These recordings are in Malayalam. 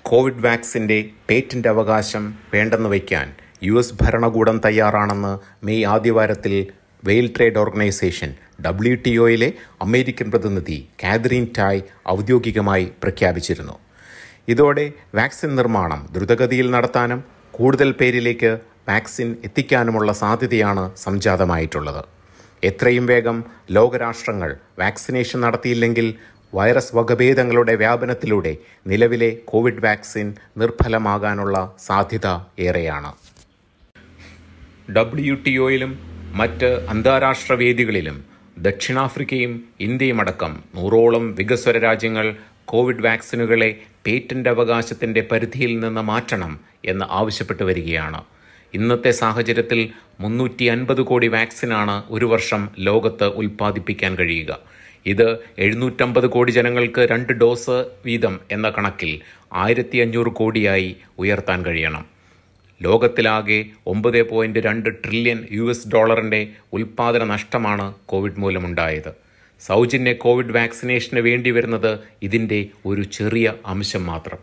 കോവിഡ് വാക്സിന്റെ പേറ്റന്റ് അവകാശം വേണ്ടെന്ന് വയ്ക്കാൻ യു എസ് ഭരണകൂടം തയ്യാറാണെന്ന് മെയ് ആദ്യവാരത്തിൽ world trade organization W T ഒയിലെ അമേരിക്കൻ പ്രതിനിധി കാതറിൻ ടായ് ഔദ്യോഗികമായി പ്രഖ്യാപിച്ചിരുന്നു ഇതോടെ വാക്സിൻ നിർമ്മാണം ദ്രുതഗതിയിൽ നടത്താനും കൂടുതൽ പേരിലേക്ക് വാക്സിൻ എത്തിക്കാനുമുള്ള സാധ്യതയാണ് സംജാതമായിട്ടുള്ളത് എത്രയും വേഗം ലോകരാഷ്ട്രങ്ങൾ വാക്സിനേഷൻ നടത്തിയില്ലെങ്കിൽ വൈറസ് വകഭേദങ്ങളുടെ വ്യാപനത്തിലൂടെ നിലവിലെ കോവിഡ് വാക്സിൻ നിർഫലമാകാനുള്ള സാധ്യത ഏറെയാണ് ഡബ്ല്യു ടി ഒയിലും മറ്റ് അന്താരാഷ്ട്ര വേദികളിലും ദക്ഷിണാഫ്രിക്കയും ഇന്ത്യയും അടക്കം നൂറോളം വികസ്വര രാജ്യങ്ങൾ കോവിഡ് വാക്സിനുകളെ പേറ്റന്റ് അവകാശത്തിന്റെ പരിധിയിൽ നിന്ന് മാറ്റണം എന്ന് ആവശ്യപ്പെട്ടു വരികയാണ് ഇന്നത്തെ സാഹചര്യത്തിൽ മുന്നൂറ്റി അൻപത് കോടി വാക്സിനാണ് ഒരു വർഷം ലോകത്ത് ഉൽപ്പാദിപ്പിക്കാൻ കഴിയുക ഇത് എഴുന്നൂറ്റമ്പത് കോടി ജനങ്ങൾക്ക് രണ്ട് ഡോസ് വീതം എന്ന കണക്കിൽ ആയിരത്തി അഞ്ഞൂറ് കോടിയായി ഉയർത്താൻ കഴിയണം ലോകത്തിലാകെ ഒമ്പത് പോയിന്റ് രണ്ട് ട്രില്യൺ യു എസ് ഡോളറിന്റെ ഉൽപാദന നഷ്ടമാണ് കോവിഡ് മൂലമുണ്ടായത് സൗജന്യ കോവിഡ് വാക്സിനേഷന് വേണ്ടി വരുന്നത് ഇതിന്റെ ഒരു ചെറിയ അംശം മാത്രം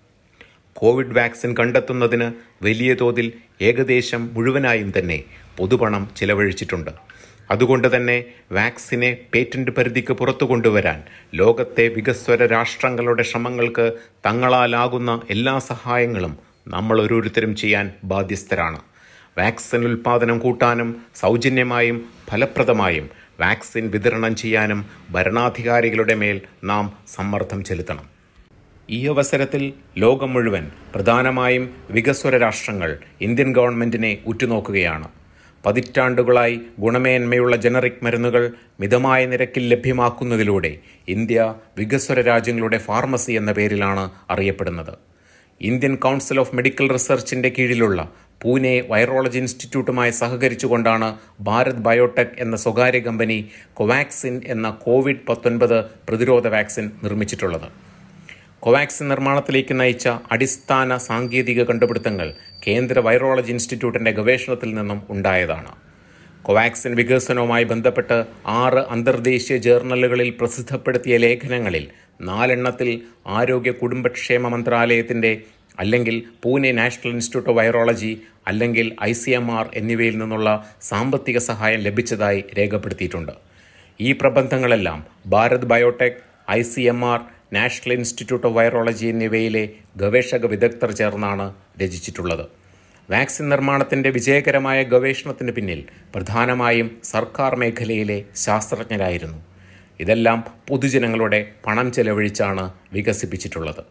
കോവിഡ് വാക്സിൻ കണ്ടെത്തുന്നതിന് വലിയ തോതിൽ ഏകദേശം മുഴുവനായും തന്നെ പൊതുപണം ചിലവഴിച്ചിട്ടുണ്ട് അതുകൊണ്ട് തന്നെ വാക്സിനെ പേറ്റന്റ് പരിധിക്ക് പുറത്തു കൊണ്ടുവരാൻ ലോകത്തെ വികസ്വര രാഷ്ട്രങ്ങളുടെ ശ്രമങ്ങൾക്ക് തങ്ങളാലാകുന്ന എല്ലാ സഹായങ്ങളും നമ്മൾ ഓരോരുത്തരും ചെയ്യാൻ ബാധ്യസ്ഥരാണ് വാക്സിൻ ഉൽപാദനം കൂട്ടാനും സൗജന്യമായും ഫലപ്രദമായും വാക്സിൻ വിതരണം ചെയ്യാനും ഭരണാധികാരികളുടെ മേൽ നാം സമ്മർദ്ദം ചെലുത്തണം ഈ അവസരത്തിൽ ലോകം മുഴുവൻ പ്രധാനമായും വികസ്വര രാഷ്ട്രങ്ങൾ ഇന്ത്യൻ ഗവൺമെന്റിനെ ഉറ്റുനോക്കുകയാണ് പതിറ്റാണ്ടുകളായി ഗുണമേന്മയുള്ള ജനറിക് മരുന്നുകൾ മിതമായ നിരക്കിൽ ലഭ്യമാക്കുന്നതിലൂടെ ഇന്ത്യ വികസ്വര രാജ്യങ്ങളുടെ ഫാർമസി എന്ന പേരിലാണ് അറിയപ്പെടുന്നത് ഇന്ത്യൻ കൗൺസിൽ ഓഫ് മെഡിക്കൽ റിസർച്ചിന്റെ കീഴിലുള്ള പൂനെ വൈറോളജി ഇൻസ്റ്റിറ്റ്യൂട്ടുമായി സഹകരിച്ചുകൊണ്ടാണ് ഭാരത് ബയോടെക് എന്ന സ്വകാര്യ കമ്പനി കൊവാക്സിൻ എന്ന കോവിഡ് പത്തൊൻപത് പ്രതിരോധ വാക്സിൻ നിർമ്മിച്ചിട്ടുള്ളത് കൊവാക്സിൻ നിർമ്മാണത്തിലേക്ക് നയിച്ച അടിസ്ഥാന സാങ്കേതിക കണ്ടുപിടുത്തങ്ങൾ കേന്ദ്ര വൈറോളജി ഇൻസ്റ്റിറ്റ്യൂട്ടിന്റെ ഗവേഷണത്തിൽ നിന്നും ഉണ്ടായതാണ് കൊവാക്സിൻ വികസനവുമായി ബന്ധപ്പെട്ട് ആറ് അന്തർദേശീയ ജേർണലുകളിൽ പ്രസിദ്ധപ്പെടുത്തിയ ലേഖനങ്ങളിൽ നാലെണ്ണത്തിൽ ആരോഗ്യ കുടുംബക്ഷേമ മന്ത്രാലയത്തിന്റെ അല്ലെങ്കിൽ Pune national institute of virology അല്ലെങ്കിൽ ഐ സി എം ആർ എന്നിവയിൽ നിന്നുള്ള സാമ്പത്തിക സഹായം ലഭിച്ചതായി രേഖപ്പെടുത്തിയിട്ടുണ്ട് ഈ പ്രബന്ധങ്ങളെല്ലാം Bharat Biotech I C M R national institute of virology എന്നിവയിലെ ഗവേഷക വിദഗ്ധർ ചേർന്നാണ് രചിച്ചിട്ടുള്ളത് വാക്സിൻ നിർമ്മാണത്തിന്റെ വിജയകരമായ ഗവേഷണത്തിന് പിന്നിൽ പ്രധാനമായും സർക്കാർ മേഖലയിലെ ശാസ്ത്രജ്ഞരായിരുന്നു ഇതെല്ലാം പൊതുജനങ്ങളുടെ പണം ചെലവഴിച്ചാണ് വികസിപ്പിച്ചിട്ടുള്ളത്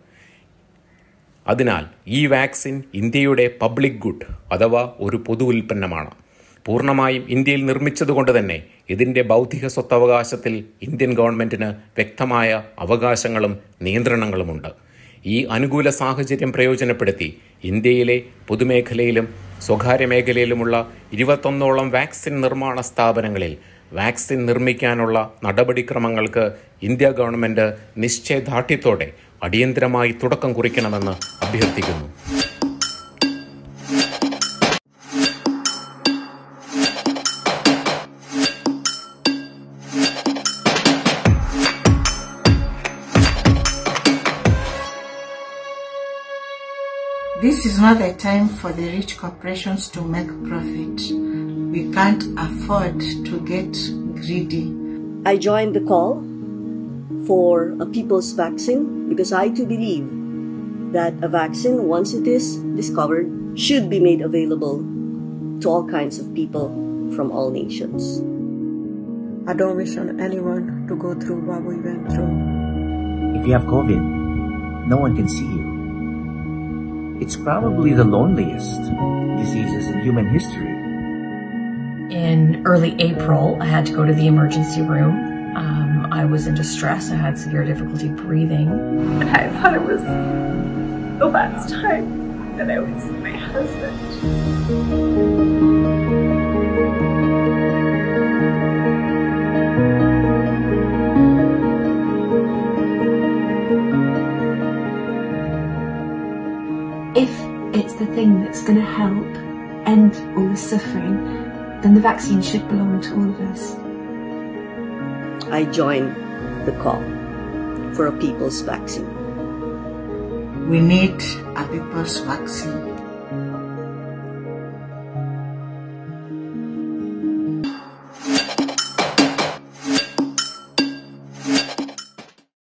അതിനാൽ ഈ വാക്സിൻ ഇന്ത്യയുടെ പബ്ലിക് ഗുഡ് അഥവാ ഒരു പൊതു ഉൽപ്പന്നമാണ് പൂർണ്ണമായും ഇന്ത്യയിൽ നിർമ്മിച്ചതുകൊണ്ട് തന്നെ ഇതിൻ്റെ ബൗദ്ധിക സ്വത്തവകാശത്തിൽ ഇന്ത്യൻ ഗവൺമെൻറ്റിന് വ്യക്തമായ അവകാശങ്ങളും നിയന്ത്രണങ്ങളുമുണ്ട് ഈ അനുകൂല സാഹചര്യം പ്രയോജനപ്പെടുത്തി ഇന്ത്യയിലെ പൊതുമേഖലയിലും സ്വകാര്യ മേഖലയിലുമുള്ള ഇരുപത്തൊന്നോളം വാക്സിൻ നിർമ്മാണ സ്ഥാപനങ്ങളിൽ വാക്സിൻ നിർമ്മിക്കാനുള്ള നടപടിക്രമങ്ങൾക്ക് ഇന്ത്യ ഗവൺമെൻറ് നിശ്ചയദാർഢ്യത്തോടെ അടിയന്തരമായി തുടക്കം കുറിക്കണമെന്ന് അഭ്യർത്ഥിക്കുന്നു This is not the time for the rich corporations to make profit. We can't afford to get greedy. I joined the call for a people's vaccine because I too believe that a vaccine, once it is discovered, should be made available to all kinds of people from all nations. I don't wish on anyone to go through what we went through. If you have COVID, no one can see you. It's probably the loneliest diseases in human history. In early April, I had to go to the emergency room. Um, I was in distress. I had severe difficulty breathing. And I thought it was the last time that I would see my husband. if it's the thing that's going to help end all the suffering, then the vaccine should belong to all of us. I join the call for a people's vaccine. We need a people's vaccine.